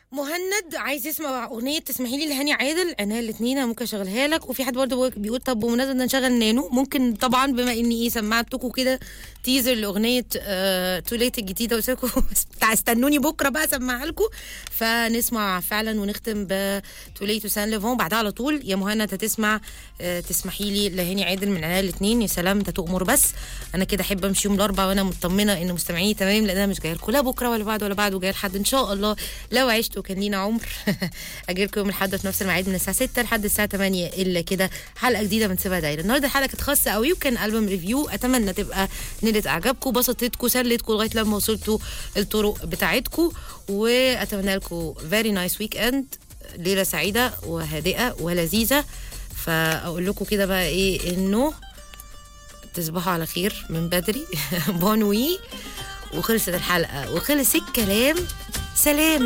مهند عايز يسمع اغنيه تسمحي لي لهاني عادل انا الاثنين ممكن اشغلها لك وفي حد برضه بيقول طب بمناسبه ان نشغل نانو ممكن طبعا بما اني ايه سمعتكم كده تيزر لاغنيه آه تو ليت الجديده قلت لكم بتاع استنوني بكره بقى اسمعها لكم فنسمع فعلا ونختم ب تو ليت سان ليفون بعدها على طول يا مهند هتسمع آه تسمحي لي لهاني عادل من عيال الاثنين يا سلام انت تؤمر بس انا كده احب امشي يوم الاربعاء وانا مطمنه ان مستمعيني تمام لان انا مش جايه لكم لا بكره ولا بعد ولا بعد وجايه لحد ان شاء الله لو عشت وكان لينا عمر اجي لكم يوم الاحد في نفس الميعاد من الساعه 6 لحد الساعه 8 الا كده حلقه جديده من سيبها دايره النهارده الحلقه كانت خاصه قوي وكان البوم ريفيو اتمنى تبقى نالت اعجابكم بسطتكم سلتكم لغايه لما وصلتوا الطرق بتاعتكم واتمنى لكم فيري نايس ويك اند ليله سعيده وهادئه ولذيذه فاقول لكم كده بقى ايه انه تصبحوا على خير من بدري بونوي وخلصت الحلقه وخلص الكلام سلام